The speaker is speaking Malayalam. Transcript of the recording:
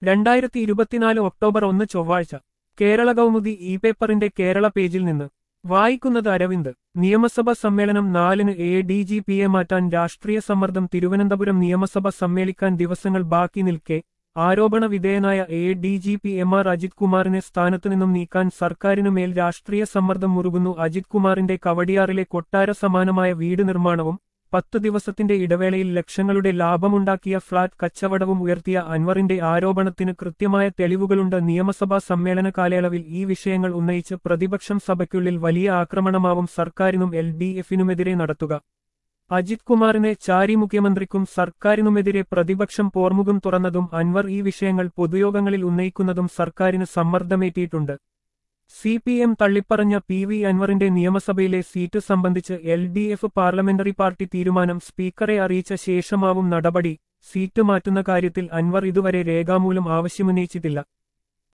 രണ്ടായിരത്തി ഇരുപത്തിനാല് ഒക്ടോബർ ഒന്ന് ചൊവ്വാഴ്ച കേരള കൗമുദി ഇ പേപ്പറിന്റെ കേരള പേജിൽ നിന്ന് വായിക്കുന്നത് അരവിന്ദ് നിയമസഭാ സമ്മേളനം നാലിന് എ ഡി ജി പിയെ മാറ്റാൻ രാഷ്ട്രീയ സമ്മർദ്ദം തിരുവനന്തപുരം നിയമസഭ സമ്മേളിക്കാൻ ദിവസങ്ങൾ ബാക്കി നിൽക്കെ ആരോപണ വിധേയനായ A D G P M R Ajith കുമാറിനെ സ്ഥാനത്തു നിന്നും നീക്കാൻ സർക്കാരിനു മേൽ രാഷ്ട്രീയ സമ്മർദ്ദം മുറുകുന്നു അജിത് കുമാറിന്റെ കവടിയാറിലെ കൊട്ടാര സമാനമായ വീട് നിർമ്മാണവും പത്തു ദിവസത്തിന്റെ ഇടവേളയിൽ ലക്ഷങ്ങളുടെ ലാഭമുണ്ടാക്കിയ ഫ്ളാറ്റ് കച്ചവടവും ഉയർത്തിയ അൻവറിന്റെ ആരോപണത്തിന് കൃത്യമായ തെളിവുകളുണ്ട് നിയമസഭാ സമ്മേളന കാലയളവിൽ ഈ വിഷയങ്ങൾ ഉന്നയിച്ച് പ്രതിപക്ഷം സഭയ്ക്കുള്ളിൽ വലിയ ആക്രമണമാവും സർക്കാരിനും എൽ ഡി എഫിനുമെതിരെ നടത്തുക അജിത് കുമാറിനെ ചാരി മുഖ്യമന്ത്രിക്കും സർക്കാരിനുമെതിരെ പ്രതിപക്ഷം പോർമുഖം തുറന്നതും അൻവർ ഈ വിഷയങ്ങൾ പൊതുയോഗങ്ങളിൽ ഉന്നയിക്കുന്നതും സർക്കാരിന് സമ്മർദ്ദമേറ്റിയിട്ടുണ്ട് സി പി എം തള്ളിപ്പറഞ്ഞ പി വി അൻവറിന്റെ നിയമസഭയിലെ സീറ്റ് സംബന്ധിച്ച് L D F parliamentary party തീരുമാനം സ്പീക്കറെ അറിയിച്ച ശേഷമാവും നടപടി സീറ്റ് മാറ്റുന്ന കാര്യത്തിൽ അൻവർ ഇതുവരെ രേഖാമൂലം ആവശ്യമുന്നയിച്ചിട്ടില്ല